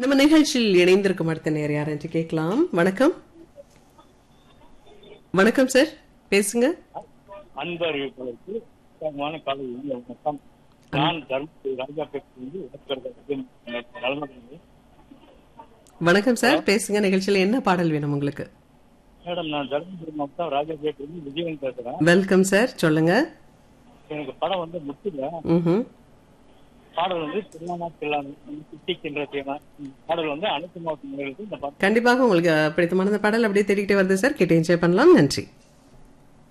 நம்ம நிகழ்ச்சியில் இணைந்திருக்கும் அடுத்த நேர் யார் என்று கேட்கலாம் வணக்கம் வணக்கம் சார் பேசுங்க அன்பு அறிவிப்பாளருக்கு உற்சாகமான காலை இனிய வணக்கம் நான் தர்மபுரி ராஜாபேட்டிலிருந்து வழக்கறிஞர் நலமடைந்து வணக்கம் சார் பேசுங்க நிகழ்ச்சியில் என்ன பாடல் வேணும் உங்களுக்கு மேடம் நான் தர்மபுரி மாவட்டம் ராஜாபேட்டிலிருந்து விஜயன் பேசுறேன் வெல்கம் சார் சொல்லுங்க எனக்கு படம் வந்து முத்துல ம்ஹும். பாடல் வந்து தில்லானா தில்லானா சித்திக்கின்ற தேனா இந்த பாடல் வந்து அனைத்து மாவட்ட இந்த பாடல் கண்டிப்பாக உங்களுக்கு பிடித்தமான இந்த பாடல் அப்படியே தேடிக்கிட்டே வருது சார் கேட்டு என்ஜாய் பண்ணலாம் நன்றி